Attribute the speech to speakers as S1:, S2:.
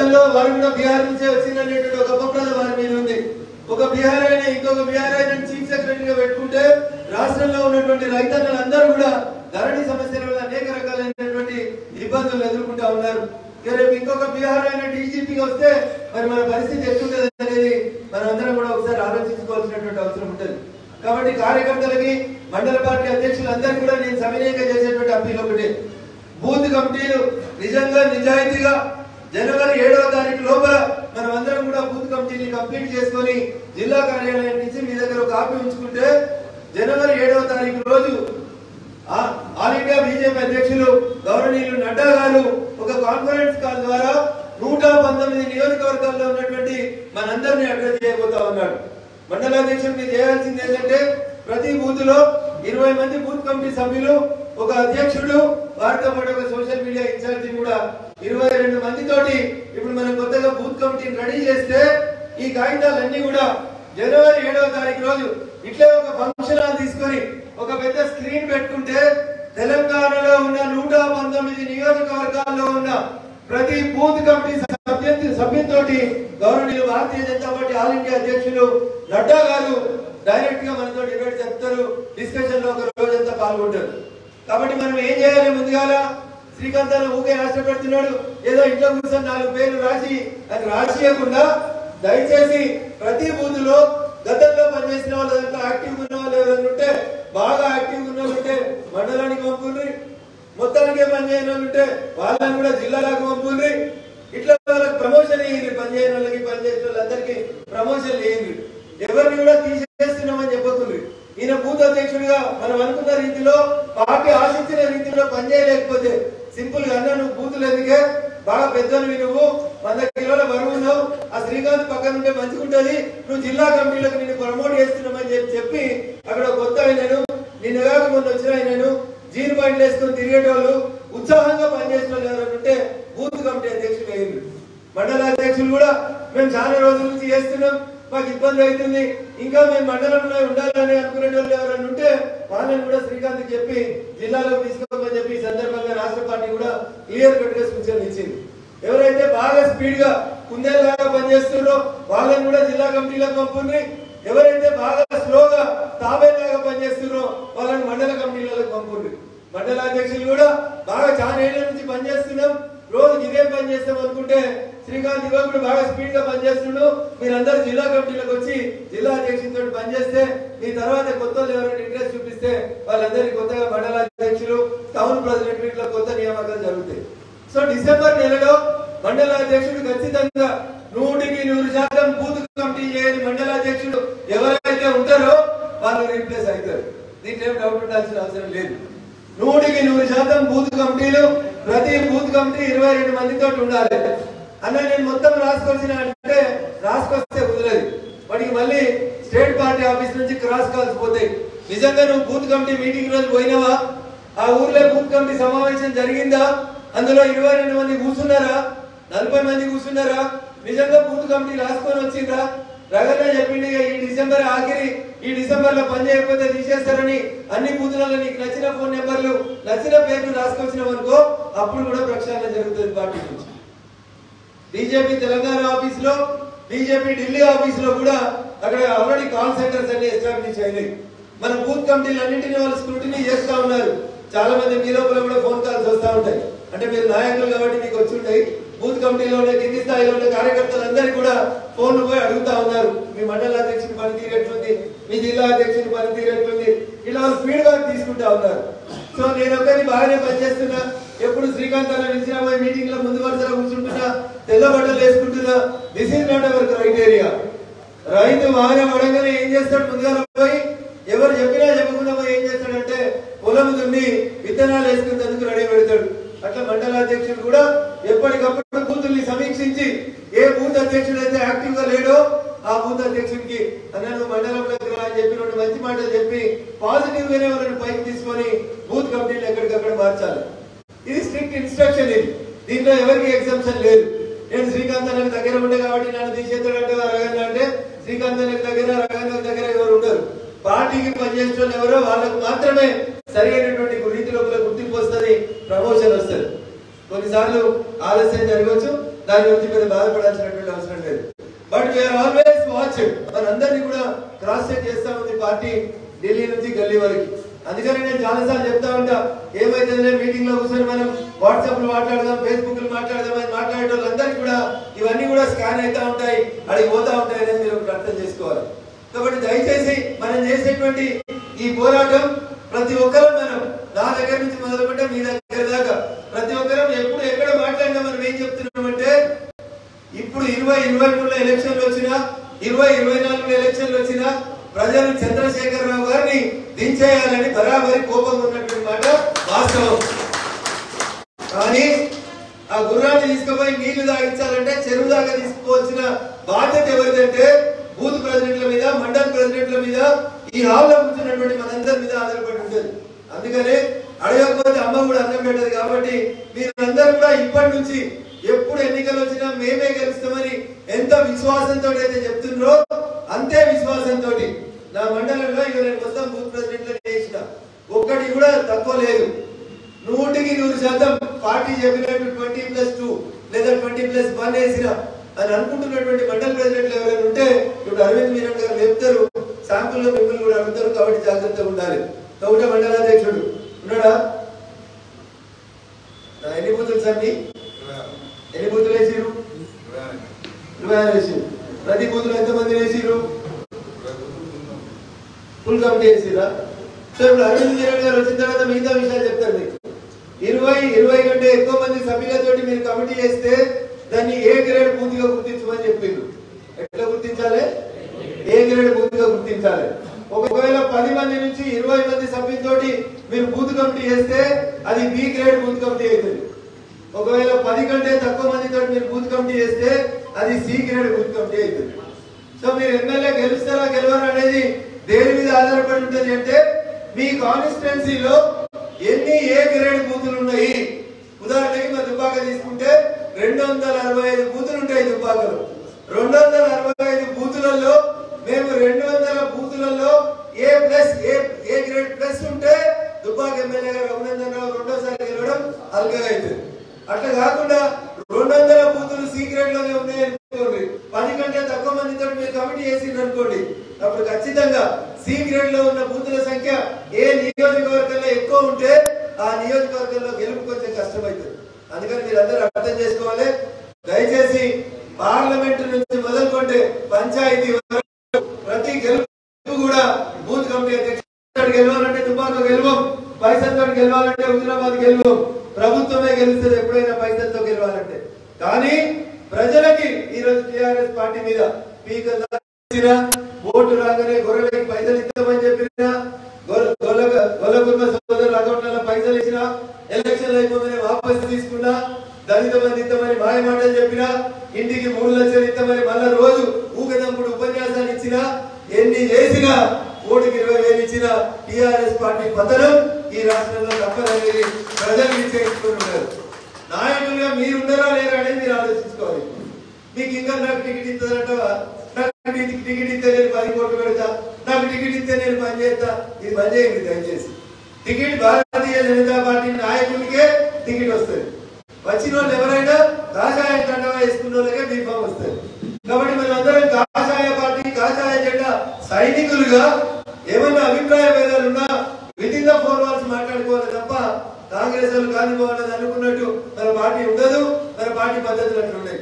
S1: గతంలో వారు కూడా బీహార్ నుంచే వచ్చిందనేటువంటి ఒక అపప్రద వారి మీద ఉంది ఒక బీహార్ అయినా ఇంకొక బీహార్ అయినా చీఫ్ సెక్రటరీగా పెట్టుకుంటే రాష్ట్రంలో ఉన్నటువంటి రైతన్నలందరూ కూడా ధరణి సమస్యల వల్ల అనేక రకాలైనటువంటి ఇబ్బందులు ఎదుర్కొంటా ఉన్నారు ఇక రేపు ఇంకొక బీహార్ అయిన డీజీపీగా వస్తే మరి మన పరిస్థితి ఎట్లుంటది అనేది మనం అందరం కూడా ఒకసారి ఆలోచించుకోవాల్సినటువంటి అవసరం ఉంటుంది కాబట్టి కార్యకర్తలకి మండల పార్టీ అధ్యక్షులందరికీ కూడా నేను సవినయంగా చేసేటువంటి అప్పీల్ ఒకటి బూత్ కమిటీలు నిజంగా నిజాయితీగా జనవరి ఏడవ తారీఖు లోపల మనం అందరం కూడా బూత్ కమిటీని కంప్లీట్ చేసుకొని జిల్లా కార్యాలయం నుంచి మీ దగ్గర ఒక కాపీ ఉంచుకుంటే జనవరి ఏడవ తారీఖు రోజు ఆ- ఆల్ ఇండియా బీజేపీ అధ్యక్షులు గౌరవనీయులు నడ్డా గారు ఒక కాన్ఫరెన్స్ కాల్ ద్వారా నూట పంతొమ్మిది నియోజకవర్గాల్లో ఉన్నటువంటి మనందరినీ అడ్రస్ చేయబోతా ఉన్నాడు మండల అధ్యక్షులు మీరు చేయాల్సింది ఏంటంటే ప్రతి బూత్ లో ఇరవై మంది బూత్ కమిటీ సభ్యులు ఒక అధ్యక్షుడు వారితో పాటు ఒక సోషల్ మీడియా ఇన్ఛార్జి కూడా ఇరవై రెండు మందితోటి ఇప్పుడు మనం కొత్తగా బూత్ కమిటీని రెడీ చేస్తే ఈ కాగితాలన్నీ కూడా జనవరి ఏడవ తారీఖు రోజు ఇట్లే ఒక ఫంక్షన్ హాల్ తీసుకొని ఒక పెద్ద స్క్రీన్ పెట్టుకుంటే తెలంగాణలో ఉన్న నూట పంతొమ్మిది నియోజకవర్గాల్లో ఉన్న ప్రతి బూత్ కమిటీ సభ్యు సభ్యుతోటి గౌరవనీయులు Bharatiya Janata party all India అధ్యక్షులు నడ్డా గారు డైరెక్ట్ గా మనతో డిబేట్ చెప్తారు డిస్కషన్ లో ఒక రోజంతా పాల్గొంటారు కాబట్టి మనం ఏం చేయాలి ముందుగాల శ్రీకాంత్ అన్న ఊకే ఆశపెడుతున్నాడు ఏదో ఇంట్లో కూర్చొని నాలుగు పేర్లు రాసి అది రాసియకుండా దయచేసి ప్రతి బూత్ లో గతంలో పనిచేసిన వాళ్ళ దాంట్లో యాక్టివ్ ఉన్న వాళ్ళు ఎవరైనా ఉంటే బాగా యాక్టివ్ ఉన్న వాళ్ళు ఉంటే మండలానికి పంపుండ్రి మొత్తానికే పనిచేయని వాళ్ళు ఉంటే వాళ్ళని కూడా జిల్లాలకు పంపుండ్రి ఇట్లా వాళ్ళకి ప్రమోషన్ ఇయ్యండి పనిచేయని వాళ్ళకి పనిచేసిన వాళ్ళందరికీ ప్రమోషన్ ఇయ్యండి ఎవరిని కూడా తీసేస్తున్నామని చెప్పకుండ్రి ఈయన బూత్ అధ్యక్షుడిగా మనం అనుకున్న రీతిలో పార్టీ ఆశించిన రీతిలో పనిచేయలేకపోతే సింపుల్ గా అన్న నువ్వు బూతులు ఎందుకే బాగా పెద్దవి నువ్వు వంద కిలోల బరువు ఉన్నావు ఆ శ్రీకాంత్ పక్కన ఉంటే మంచిగుంటది నువ్వు జిల్లా కమిటీలకు నిన్ను ప్రమోట్ చేస్తున్నామని చెప్పి చెప్పి అక్కడ ఒక కొత్త అయినాను నిన్ను కాక మొన్న వచ్చిన అయినాను జీన్ పాయింట్లు వేసుకొని తిరిగేటోళ్ళు ఉత్సాహంగా పనిచేసిన వాళ్ళు ఎవరైనా ఉంటే బూత్ కమిటీ అధ్యక్షులు అయ్యింది మండల అధ్యక్షులు కూడా మేము చాలా రోజుల నుంచి చేస్తున్నాం మాకు ఇబ్బంది అవుతుంది ఇంకా మేము మండలంలో ఉండాలని అనుకునే వాళ్ళు ఎవరైనా ఉంటే వాళ్ళని కూడా శ్రీకాంత్ చెప్పి జిల్లాలో తీసుకోమని చెప్పి ఈ సందర్భంగా రాష్ట్ర పార్టీ కూడా క్లియర్ కట్ గా సూచనలు ఇచ్చింది ఎవరైతే బాగా స్పీడ్ గా కుందేలాగా పనిచేస్తున్నారో వాళ్ళని కూడా జిల్లా కమిటీలకు పంపుండ్రి ఎవరైతే బాగా స్లోగా తాబేలాగా పనిచేస్తున్నారో వాళ్ళని మండల కమిటీలకు పంపుండ్రి మండల అధ్యక్షులు కూడా బాగా చాలా ఏళ్ళ నుంచి పనిచేస్తున్నాం రోజు ఇదే పని చేస్తాం అనుకుంటే శ్రీకాంత్ యువకుడు బాగా స్పీడ్ గా పనిచేస్తున్నాడు మీరందరూ జిల్లా కమిటీలకు వచ్చి జిల్లా అధ్యక్షులతో పనిచేస్తే మీ తర్వాత కొత్త వాళ్ళు ఎవరైనా ఇంట్రెస్ట్ చూపిస్తే వాళ్ళందరికీ కొత్తగా మండల అధ్యక్షులు టౌన్ ప్రెసిడెంట్ ఇట్లా కొత్త నియామకాలు జరుగుతాయి సో డిసెంబర్ నెలలో మండల అధ్యక్షుడు ఖచ్చితంగా నూటికి నూరు శాతం బూత్ కమిటీ చేయని మండల అధ్యక్షుడు ఎవరైతే ఉంటారో వాళ్ళు రీప్లేస్ అవుతారు దీంట్లో ఏం డౌట్ ఉండాల్సిన అవసరం లేదు నూటికి నూరు శాతం బూత్ కమిటీలు ప్రతి బూత్ కమిటీ ఇరవై రెండు మందితో ఉండాలి అన్న నేను మొత్తం రాసుకొచ్చిన అంటే రాసుకొస్తే కుదరదు వాడికి మళ్ళీ స్టేట్ పార్టీ ఆఫీస్ నుంచి క్రాస్ కాల్స్ పోతాయి నిజంగా నువ్వు బూత్ కమిటీ మీటింగ్ రోజు పోయినావా ఆ ఊర్లో బూత్ కమిటీ సమావేశం జరిగిందా అందులో ఇరవై రెండు మంది కూర్చున్నారా నలభై మంది కూర్చున్నారా నిజంగా బూత్ కమిటీ రాసుకొని వచ్చిండ్రా రగన్న చెప్పింది ఇక ఈ డిసెంబర్ ఆఖరి ఈ డిసెంబర్ లో పని చేయకపోతే తీసేస్తారని అన్ని బూతులలో నీకు నచ్చిన ఫోన్ నెంబర్లు నచ్చిన పేర్లు రాసుకొచ్చినావు అనుకో అప్పుడు కూడా ప్రక్షాళన జరుగుతుంది పార్టీ నుంచి బీజేపీ తెలంగాణ ఆఫీస్ లో బీజేపీ ఢిల్లీ ఆఫీస్ లో కూడా అక్కడ ఆల్రెడీ కాల్ సెంటర్స్ అన్ని ఎస్టాబ్లిష్ అయినాయి మన బూత్ కమిటీలు అన్నింటినీ వాళ్ళు స్క్రూటినీ చేస్తా ఉన్నారు చాలా మంది మీ లోపల కూడా ఫోన్ కాల్స్ వస్తా ఉంటాయి అంటే మీరు నాయకులు కాబట్టి మీకు వచ్చి ఉంటాయి బూత్ కమిటీలో ఉన్న కింది స్థాయిలో ఉన్న కార్యకర్తలందరికీ కూడా ఫోన్లు పోయి అడుగుతా ఉన్నారు మీ మండల అధ్యక్షుని పనితీరు ఎట్లుంది మీ జిల్లా అధ్యక్షుని పనితీరు ఎట్లుంది ఇలా వాళ్ళు ఫీడ్బ్యాక్ తీసుకుంటా ఉన్నారు సో నేను ఒక్కరిని బాగానే పనిచేస్తున్నా ఎప్పుడు శ్రీకాంత్ అన్న నిలిచిన పోయి మీటింగ్ లో ముందు వరుసలో కూర్చుంటున్నా తెల్ల బట్టలు వేసుకుంటున్నా this is not our criteria రైతు వాహనం పడంగానే ఏం చేస్తాడు ముందుగా పోయి ఎవరు చెప్పినా చెప్పకుండా పోయి ఏం చేస్తాడంటే పొలం దున్ని విత్తనాలు వేసుకునేందుకు రెడీ పెడతాడు అట్లా మండల అధ్యక్షుడు కూడా ఎప్పటికప్పుడు బూతుల్ని సమీక్షించి ఏ బూత్ అధ్యక్షుడు అయితే యాక్టివ్ గా లేడో ఆ బూత్ అధ్యక్షుడికి అన్న నువ్వు మండలంలోకి రా అని చెప్పి రెండు మంచి మాటలు చెప్పి పాజిటివ్ గానే వాళ్ళని పైకి తీసుకొని బూత్ కమిటీలు ఎక్కడికక్కడ మార్చాలి ఇది స్ట్రిక్ట్ ఇన్స్ట్రక్షన్ ఇది దీంట్లో ఎవరికి ఎగ్జామ్షన్ లేదు నేను శ్రీకాంత్ అన్నకి దగ్గర ఉండే కాబట్టి నన్ను తీసేస్తాడంటే రగన్న అంటే శ్రీకాంత్ అన్నకి దగ్గర రగన్న దగ్గర ఎవరు ఉండరు పార్టీకి పనిచేసే వాళ్ళు ఎవరో వాళ్ళకు మాత్రమే సరైనటువంటి రీతి లోపల గుర్తింపు వస్తుంది ప్రమోషన్ వస్తుంది కొన్నిసార్లు ఆలస్యం జరగవచ్చు దాని గురించి పెద్ద బాధపడాల్సినటువంటి అవసరం లేదు బట్ వీఆర్ ఆల్వేస్ వాచ్ మనందరినీ కూడా క్రాస్ చెక్ చేస్తా ఉంది పార్టీ ఢిల్లీ నుంచి గల్లీ వరకు అందుకని నేను చాలాసార్లు చెప్తా ఉంటా ఏమైతే మీటింగ్ లో కూర్చొని మనం వాట్సాప్ లో మాట్లాడదాం ఫేస్బుక్ లో మాట్లాడదాం అని మాట్లాడే వాళ్ళందరికీ కూడా ఇవన్నీ కూడా స్కాన్ అవుతా ఉంటాయి అడిగి పోతా ఉంటాయి అనేది మీరు ఒకటి అర్థం చేసుకోవాలి కాబట్టి దయచేసి మనం చేసేటువంటి ఈ పోరాటం ప్రతి ఒక్కరం మనం నా దగ్గర నుంచి మొదలుపెట్టే మీ దగ్గర దాకా ప్రతి ఒక్కరం ఎప్పుడు ఎక్కడ మాట్లాడినా మనం ఏం చెప్తున్నామంటే ఇప్పుడు ఇరవై ఇరవై మూడులో ఎలక్షన్లు వచ్చినా ఇరవై ఇరవై నాలుగులో ఎలక్షన్లు వచ్చినా ప్రజలు చంద్రశేఖర్ రావు గారిని దించేయాలని బరాబరి కోపం ఉన్నటువంటి మాట వాస్తవం కానీ ఆ గుర్రాన్ని తీసుకుపోయి నీళ్లు తాగించాలంటే చెరువు దాకా తీసుకుపోవాల్సిన బాధ్యత ఎవరిదంటే బూత్ ప్రెసిడెంట్ల మీద మండల ప్రెసిడెంట్ల మీద ఈ హాల్లో కూర్చున్నటువంటి మనందరి మీద ఆధారపడి ఉంటుంది అందుకనే అడగకపోతే అమ్మ కూడా అన్నం పెట్టదు కాబట్టి మీరందరూ కూడా ఇప్పటి నుంచి ఎప్పుడు ఎన్నికలు వచ్చినా మేమే గెలుస్తామని ఎంత విశ్వాసంతో అయితే చెప్తున్నారో అంతే విశ్వాసంతో నా మండలంలో ఇక నేను మొత్తం బూత్ ప్రెసిడెంట్లు చేసిన ఒక్కటి కూడా తక్కువ లేదు నూటికి నూరు శాతం పార్టీ చెప్పినట్టు ట్వంటీ ప్లస్ టూ లేదా ట్వంటీ ప్లస్ వన్ వేసిన అని అనుకుంటున్నటువంటి మండల ప్రెసిడెంట్లు ఎవరైనా ఉంటే ఇప్పుడు అరవింద్ మీనన్ గారు చెప్తారు శాంపుల్ లో మిమ్మల్ని కూడా అడుగుతారు కాబట్టి జాగ్రత్తగా ఉండాలి ఒకటే మండలాధ్యక్షుడు ఉన్నాడా నా ఎన్ని బూతులు సార్ మీ ఎన్ని బూతులు వేసిరు ఇరవై ఆరు వేసిరు ప్రతి బూతులు ఎంతమంది వేసిరు ఫుల్ కమిటీ వేసిరా సో ఇప్పుడు అరవింద్ మీనన్ గారు వచ్చిన తర్వాత మిగతా విషయాలు చెప్తారు మీకు ఇరవై ఇరవై కంటే ఎక్కువ మంది సభ్యులతోటి మీరు కమిటీ చేస్తే దాన్ని ఏ గ్రేడ్ పూర్తిగా గుర్తించమని చెప్పిండు ఎట్లా గుర్తించాలి ఏ గ్రేడ్ పూర్తిగా గుర్తించాలి ఒకవేళ పది మంది నుంచి ఇరవై మంది సభ్యులతోటి మీరు బూత్ కమిటీ చేస్తే అది బి గ్రేడ్ బూత్ కమిటీ అవుతుంది ఒకవేళ పది కంటే తక్కువ మందితో మీరు బూత్ కమిటీ చేస్తే అది సి గ్రేడ్ బూత్ కమిటీ అవుతుంది సో మీరు ఎమ్మెల్యే గెలుస్తారా గెలవరా అనేది దేని మీద ఆధారపడి ఉంటుంది అంటే మీ కాన్స్టిట్యున్సీలో ఎన్ని ఏ గ్రేడ్ బూతులు ఉన్నాయి ఉదాహరణకి మా దుబ్బాక తీసుకుంటే రెండు వందల అరవై ఐదు బూతులు ఉంటాయి దుబ్బాకలో రెండు వందల అరవై ఐదు బూతులలో మేము రెండు వందల బూతులలో A plus A A grade plus ఉంటే దుబ్బాక ఎమ్మెల్యే గారు రఘునందన్ రావు రెండోసారి గెలవడం అల్గగా అవుతుంది అట్లా కాకుండా రెండు వందల బూతులు సీక్రెట్ లోనే ఉన్నాయి అనుకోండి పది కంటే తక్కువ మందితో మీరు కమిటీ చేసిండ్రు అనుకోండి అప్పుడు ఖచ్చితంగా సి గ్రేడ్ లో ఉన్న బూతుల సంఖ్య ఏ నియోజకవర్గంలో ఎక్కువ ఉంటే ఆ నియోజకవర్గంలో గెలుపు కొంచెం కష్టమవుతుంది అందుకని మీరు అందరూ అర్థం చేసుకోవాలి దయచేసి పార్లమెంట్ నుంచి మొదలుకుంటే పంచాయతీ వరకు ప్రతి గెలుపు కూడా బూత్ కమిటీ అధ్యక్షుడు గెలవాలంటే దుబ్బాక గెలవం పైసలతో గెలవాలంటే హుజరాబాద్ గెలవం ప్రభుత్వమే గెలుస్తుంది ఎప్పుడైనా పైసలతో గెలవాలంటే కానీ ప్రజలకి ఈ రోజు టిఆర్ఎస్ పార్టీ మీద స్పీకర్ ఇచ్చినా, ఓటు రాగానే గొర్రెలకి పైసలు ఇస్తామని చెప్పిన గొల్ల కుటుంబ సోదరుల అకౌంట్లలో పైసలు ఇచ్చిన ఎలక్షన్ అయిపోగానే వాపసు తీసుకున్నా దళిత మంది ఇస్తామని మాయ మాటలు చెప్పినా ఇంటికి మూడు లక్షలు ఇస్తామని మళ్ళా రోజు ఊగదంపుడు ఉపన్యాసాలు ఇచ్చినా ఎన్ని చేసినా ఓటుకి ఇరవై వేలు ఇచ్చిన టిఆర్ఎస్ పార్టీ పతనం ఈ రాష్ట్రంలో తప్పదనేది ప్రజలు నిశ్చయించుకుంటున్నారు నాయకులుగా మీరు ఉన్నారా లేరా అనేది మీరు ఆలోచించుకోవాలి మీకు ఇంకా నాకు టికెట్ ఇస్తుందంటవా నాకు టి- టికెట్ ఇస్తే నేను పది కోట్లు పెడతా నాకు టికెట్ ఇస్తే నేను పని చేస్తా ఇది పని చేయండి దయచేసి టికెట్ భారతీయ జనతా పార్టీ నాయకునికే టికెట్ వస్తుంది వచ్చిన వాళ్ళు ఎవరైనా కాషాయ కండవా వేసుకున్న వాళ్ళకే బీఫామ్ వస్తుంది కాబట్టి మనం అందరం కాషాయ పార్టీ కాషాయ జెండా సైనికులుగా ఏమన్నా అభిప్రాయ భేదాలు ఉన్నా within the four walls మాట్లాడుకోవాలి తప్ప కాంగ్రెస్ వాళ్ళు కానిపోవాలని అనుకున్నట్టు మన పార్టీ ఉండదు మన పార్టీ పద్ధతులు అట్లా ఉన్నాయి